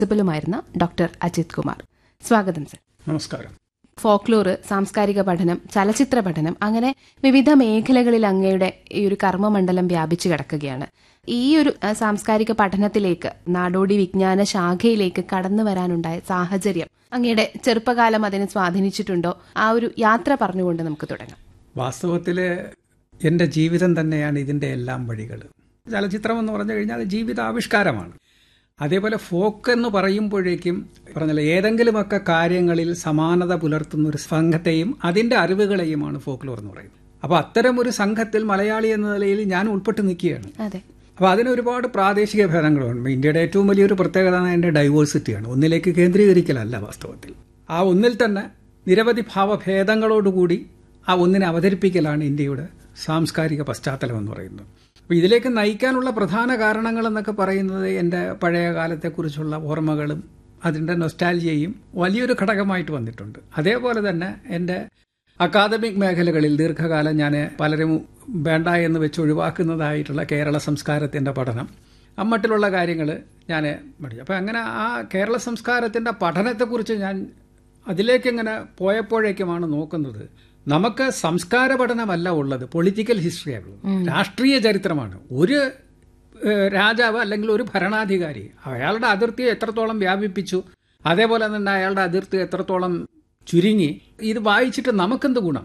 പ്രിൻസിപ്പലുമായിരുന്ന doctor Ajith Kumar സ്വാഗതം sir നമസ്കാരം folklore സാംസ്കാരിക പഠനം ചലച്ചിത്ര പഠനം അങ്ങനെ വിവിധ മേഖലകളിൽ അങ്ങയുടെ ഈ ഒരു കർമ്മമണ്ഡലം വ്യാപിച്ചു കിടക്കുകയാണ് ഈ ഒരു ആ, സാംസ്കാരിക പഠനത്തിലേക്ക് നാടോടി വിജ്ഞാന ശാഖയിലേക്ക് കടന്നു വരാനുണ്ടായ സാഹചര്യം അങ്ങയുടെ ചെറുപ്പകാലം അതിനെ സ്വാധീനിച്ചിട്ടുണ്ടോ ആ ഒരു യാത്ര പറഞ്ഞുകൊണ്ട് നമുക്ക് തുടങ്ങാം വാസ്തവത്തിൽ എൻ്റെ ജീവിതം തന്നെയാണ് ഇതിൻ്റെ എല്ലാം വഴികൾ ചലച്ചിത്രം എന്ന് പറഞ്ഞു കഴിഞ്ഞാൽ അത് ജീവിതാവിഷ്കാരമാണ് അതേപോലെ ഫോക്ക് എന്ന് പറയുമ്പോഴേക്കും പറഞ്ഞല്ലോ ഏതെങ്കിലുമൊക്കെ കാര്യങ്ങളിൽ സമാനത പുലർത്തുന്ന ഒരു സംഘത്തെയും അതിൻ്റെ അറിവുകളെയുമാണ് ഫോക്ലോർ എന്ന് പറയുന്നത് അപ്പോൾ അത്തരം ഒരു സംഘത്തിൽ മലയാളി എന്ന നിലയിൽ ഞാൻ ഉൾപ്പെട്ട് നിൽക്കുകയാണ് അതെ അപ്പോൾ അതിന് ഒരുപാട് പ്രാദേശിക ഭേദങ്ങളുണ്ട് ഇന്ത്യയുടെ ഏറ്റവും വലിയൊരു പ്രത്യേകത അതിൻ്റെ ഡൈവേഴ്സിറ്റിയാണ് ഒന്നിലേക്ക് കേന്ദ്രീകരിക്കലല്ല വാസ്തവത്തിൽ ആ ഒന്നിൽ തന്നെ നിരവധി ഭാവഭേദങ്ങളോടുകൂടി ആ ഒന്നിനെ അവതരിപ്പിക്കലാണ് ഇന്ത്യയുടെ സാംസ്കാരിക പശ്ചാത്തലം എന്ന് പറയുന്നത് അപ്പോൾ ഇതിലേക്ക് നയിക്കാനുള്ള പ്രധാന കാരണങ്ങൾ എന്നൊക്കെ പറയുന്നത് എൻ്റെ പഴയ കാലത്തെക്കുറിച്ചുള്ള ഓർമ്മകളും അതിൻ്റെ നൊസ്റ്റാൽജിയയും വലിയൊരു ഘടകമായിട്ട് വന്നിട്ടുണ്ട് അതേപോലെ തന്നെ എൻ്റെ അക്കാദമിക് മേഖലകളിൽ ദീർഘകാലം ഞാൻ പലരും വേണ്ട എന്ന് വെച്ച് ഒഴിവാക്കുന്നതായിട്ടുള്ള കേരള സംസ്കാരത്തിൻ്റെ പഠനം അമ്മട്ടിലുള്ള കാര്യങ്ങൾ ഞാൻ പഠിച്ചു അപ്പോൾ അങ്ങനെ ആ കേരള സംസ്കാരത്തിൻ്റെ പഠനത്തെക്കുറിച്ച് ഞാൻ അതിലേക്ക് ഇങ്ങനെ പോയപ്പോഴേക്കുമാണ് നോക്കുന്നത് നമുക്ക് സംസ്കാര പഠനമല്ല ഉള്ളത് പൊളിറ്റിക്കൽ ഹിസ്റ്ററിയാണ് ഉള്ളത് രാഷ്ട്രീയ ചരിത്രമാണ് ഒരു ഏഹ്, രാജാവ് അല്ലെങ്കിൽ ഒരു ഭരണാധികാരി അയാളുടെ അതിർത്തിയെ എത്രത്തോളം വ്യാപിപ്പിച്ചു അതേപോലെ തന്നെ അയാളുടെ അതിർത്തി എത്രത്തോളം ചുരുങ്ങി ഇത് വായിച്ചിട്ട് നമുക്കെന്ത് ഗുണം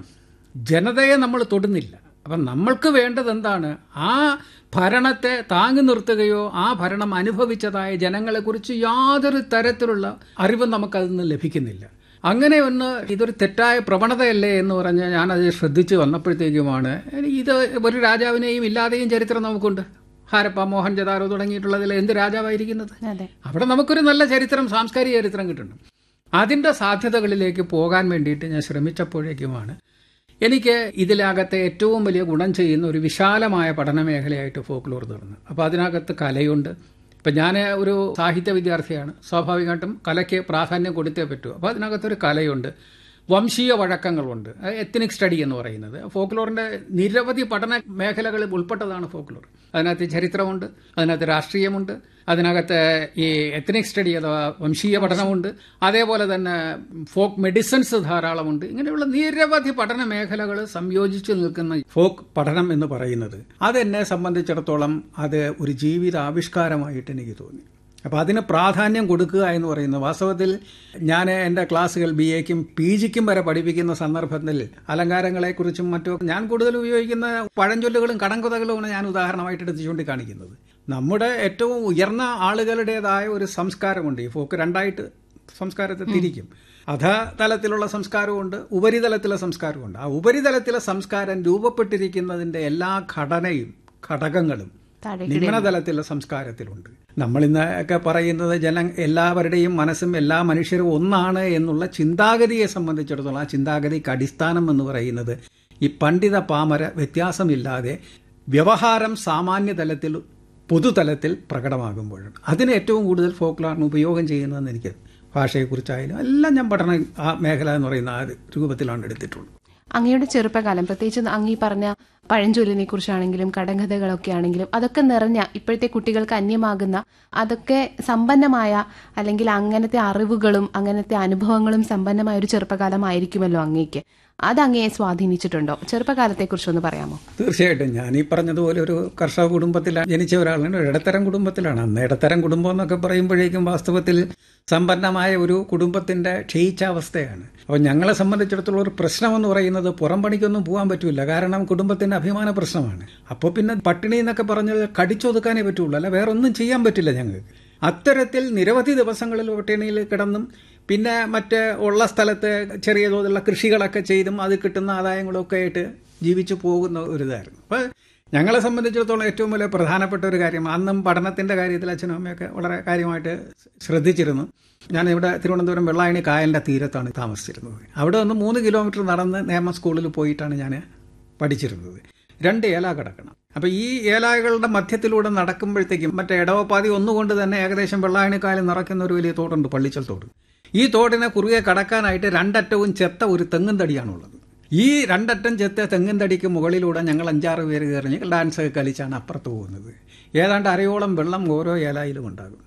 ജനതയെ നമ്മൾ തൊടുന്നില്ല അപ്പം നമ്മൾക്ക് വേണ്ടത് എന്താണ് ആ ഭരണത്തെ താങ്ങി നിർത്തുകയോ ആ ഭരണം അനുഭവിച്ചതായ ജനങ്ങളെക്കുറിച്ച് യാതൊരു തരത്തിലുള്ള അറിവും നമുക്കതിൽ നിന്ന് ലഭിക്കുന്നില്ല അങ്ങനെ ഒന്ന് ഇതൊരു തെറ്റായ പ്രവണതയല്ലേ എന്ന് പറഞ്ഞ് ഞാനത് ശ്രദ്ധിച്ച് വന്നപ്പോഴത്തേക്കുമാണ് ഇത് ഒരു രാജാവിനെയും ഇല്ലാതെയും ചരിത്രം നമുക്കുണ്ട് ഹാരപ്പ മോഹൻജദാരോ തുടങ്ങിയിട്ടുള്ളതിൽ എന്ത് രാജാവായിരിക്കുന്നത് അതെ അവിടെ നമുക്കൊരു നല്ല ചരിത്രം സാംസ്കാരിക ചരിത്രം കിട്ടുന്നുണ്ട് അതിൻ്റെ സാധ്യതകളിലേക്ക് പോകാൻ വേണ്ടിയിട്ട് ഞാൻ ശ്രമിച്ചപ്പോഴേക്കുമാണ് എനിക്ക് ഇതിനകത്തെ ഏറ്റവും വലിയ ഗുണം ചെയ്യുന്ന ഒരു വിശാലമായ പഠന മേഖലയായിട്ട് ഫോക്ലോർ തീർന്നു അപ്പോൾ അതിനകത്ത് കലയുണ്ട് ഇപ്പം ഞാൻ ഒരു സാഹിത്യ വിദ്യാർത്ഥിയാണ് സ്വാഭാവികമായിട്ടും കലയ്ക്ക് പ്രാധാന്യം കൊടുത്തേ പറ്റൂ അപ്പോൾ അതിനകത്തൊരു കലയുണ്ട് വംശീയ വഴക്കങ്ങളുണ്ട് എത്തനിക് സ്റ്റഡി എന്ന് പറയുന്നത് ഫോക്ലോറിന്റെ നിരവധി പഠന മേഖലകളിൽ ഉൾപ്പെട്ടതാണ് ഫോക്ലോർ അതിനകത്ത് ചരിത്രമുണ്ട് അതിനകത്ത് രാഷ്ട്രീയമുണ്ട് അതിനകത്ത് ഈ എത്തനിക് സ്റ്റഡി അഥവാ വംശീയ പഠനമുണ്ട് അതേപോലെ തന്നെ ഫോക്ക് മെഡിസിൻസ് ധാരാളമുണ്ട് ഇങ്ങനെയുള്ള നിരവധി പഠന മേഖലകൾ സംയോജിച്ച് നിൽക്കുന്ന ഫോക്ക് പഠനം എന്ന് പറയുന്നത് അതെന്നെ സംബന്ധിച്ചിടത്തോളം അത് ഒരു ജീവിത ആവിഷ്കാരമായിട്ട് എനിക്ക് തോന്നി അപ്പോൾ അതിന് പ്രാധാന്യം കൊടുക്കുക എന്ന് പറയുന്നത് വാസ്തവത്തിൽ ഞാൻ എൻ്റെ ക്ലാസ്സുകൾ ബി എക്കും പി ജിക്കും വരെ പഠിപ്പിക്കുന്ന സന്ദർഭത്തിൽ അലങ്കാരങ്ങളെക്കുറിച്ചും മറ്റും ഞാൻ കൂടുതൽ ഉപയോഗിക്കുന്ന പഴഞ്ചൊല്ലുകളും കടങ്കഥകളുമാണ് ഞാൻ ഉദാഹരണമായിട്ട് എടുത്ത് ചൂണ്ടിക്കാണിക്കുന്നത് നമ്മുടെ ഏറ്റവും ഉയർന്ന ആളുകളുടേതായ ഒരു സംസ്കാരമുണ്ട് ഈ ഫോക്ക് രണ്ടായിട്ട് സംസ്കാരത്തെ തിരിക്കും അധതലത്തിലുള്ള സംസ്കാരമുണ്ട് ഉപരിതലത്തിലെ സംസ്കാരമുണ്ട് ആ ഉപരിതലത്തിലെ സംസ്കാരം രൂപപ്പെട്ടിരിക്കുന്നതിൻ്റെ എല്ലാ ഘടനയും ഘടകങ്ങളും താഴെ നിമ്നതലത്തിലെ സംസ്കാരത്തിലുണ്ട് നമ്മൾ ഇന്നൊക്കെ പറയുന്നത് ജന എല്ലാവരുടെയും മനസ്സും എല്ലാ മനുഷ്യരും ഒന്നാണ് എന്നുള്ള ചിന്താഗതിയെ സംബന്ധിച്ചിടത്തോളം ആ ചിന്താഗതിക്ക് അടിസ്ഥാനം എന്ന് പറയുന്നത് ഈ പണ്ഡിത പാമര വ്യത്യാസമില്ലാതെ വ്യവഹാരം സാമാന്യ തലത്തിൽ പൊതുതലത്തിൽ പ്രകടമാകുമ്പോഴാണ് അതിന് ഏറ്റവും കൂടുതൽ ഫോക്ലോറിന് ഉപയോഗം ചെയ്യുന്നതെന്ന് എനിക്ക് ഭാഷയെക്കുറിച്ചായാലും എല്ലാം ഞാൻ പഠന ആ മേഖല എന്ന് പറയുന്ന ആ രൂപത്തിലാണ് എടുത്തിട്ടുള്ളത് അങ്ങയുടെ ചെറുപ്പകാലം പ്രത്യേകിച്ച് അങ്ങ് ഈ പറഞ്ഞ പഴഞ്ചൊല്ലിനെ കുറിച്ചാണെങ്കിലും കടങ്കഥകളൊക്കെ ആണെങ്കിലും അതൊക്കെ നിറഞ്ഞ ഇപ്പോഴത്തെ കുട്ടികൾക്ക് അന്യമാകുന്ന അതൊക്കെ സമ്പന്നമായ അല്ലെങ്കിൽ അങ്ങനത്തെ അറിവുകളും അങ്ങനത്തെ അനുഭവങ്ങളും സമ്പന്നമായ ഒരു ചെറുപ്പകാലമായിരിക്കുമല്ലോ അങ്ങേക്ക് അത് അങ്ങയെ സ്വാധീനിച്ചിട്ടുണ്ടോ ചെറുപ്പകാലത്തെക്കുറിച്ചൊന്ന് പറയാമോ തീർച്ചയായിട്ടും ഞാൻ ഈ പറഞ്ഞതുപോലെ ഒരു കർഷക കുടുംബത്തിലാണ് ജനിച്ച ഒരാളാണ് ഒരു ഇടത്തരം കുടുംബത്തിലാണ് അന്ന് ഇടത്തരം കുടുംബം എന്നൊക്കെ പറയുമ്പോഴേക്കും വാസ്തവത്തിൽ സമ്പന്നമായ ഒരു കുടുംബത്തിന്റെ ക്ഷയിച്ച അവസ്ഥയാണ് അപ്പോൾ ഞങ്ങളെ സംബന്ധിച്ചിടത്തോളം ഒരു പ്രശ്നം എന്ന് പറയുന്നത് പുറം പണിക്കൊന്നും പോകാൻ പറ്റില്ല കാരണം കുടുംബത്തിന്റെ അഭിമാന പ്രശ്നമാണ് അപ്പോൾ പിന്നെ പട്ടിണി എന്നൊക്കെ പറഞ്ഞാൽ കടിച്ചൊതുക്കാനേ പറ്റുള്ളൂ അല്ല വേറെ ഒന്നും ചെയ്യാൻ പറ്റില്ല ഞങ്ങൾക്ക് അത്തരത്തിൽ നിരവധി ദിവസങ്ങളിൽ പട്ടിണിയിൽ കിടന്നും പിന്നെ മറ്റ് ഉള്ള സ്ഥലത്ത് ചെറിയ തോതിലുള്ള കൃഷികളൊക്കെ ചെയ്തും അത് കിട്ടുന്ന ആദായങ്ങളൊക്കെ ആയിട്ട് ജീവിച്ചു പോകുന്ന ഒരു ഇതായിരുന്നു അപ്പോൾ ഞങ്ങളെ സംബന്ധിച്ചിടത്തോളം ഏറ്റവും വലിയ പ്രധാനപ്പെട്ട ഒരു കാര്യം അന്നും പഠനത്തിന്റെ കാര്യത്തിൽ അച്ഛനും അമ്മയൊക്കെ വളരെ കാര്യമായിട്ട് ശ്രദ്ധിച്ചിരുന്നു ഞാൻ ഇവിടെ തിരുവനന്തപുരം വെള്ളായണി കായലിന്റെ തീരത്താണ് താമസിച്ചിരുന്നത് അവിടെ നിന്ന് മൂന്ന് കിലോമീറ്റർ നടന്ന് നേമ സ്കൂളിൽ പോയിട്ടാണ് ഞാൻ പഠിച്ചിരുന്നത് രണ്ട് ഏല കിടക്കണം അപ്പൊ ഈ ഏലായകളുടെ മധ്യത്തിലൂടെ നടക്കുമ്പോഴത്തേക്കും മറ്റേ ഇടവപ്പാതി ഒന്നുകൊണ്ട് തന്നെ ഏകദേശം വെള്ളായണിക്കായൽ നിറയ്ക്കുന്ന ഒരു വലിയ തോടുണ്ട് പള്ളിച്ചൽ തോട് ഈ തോടിനെ കുറുകെ കടക്കാനായിട്ട് രണ്ടറ്റവും ചെത്ത ഒരു തെങ്ങും തടിയാണുള്ളത് ഈ രണ്ടറ്റം ചെത്ത തെങ്ങും തടിക്ക് മുകളിലൂടെ ഞങ്ങൾ അഞ്ചാറ് പേര് കയറി ഡാൻസ് ഒക്കെ കളിച്ചാണ് അപ്പുറത്ത് പോകുന്നത് ഏതാണ്ട് അരയോളം വെള്ളം ഓരോ ഏലായിലും ഉണ്ടാകും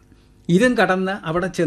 ഇതും കടന്ന് അവിടെ ചെന്ന്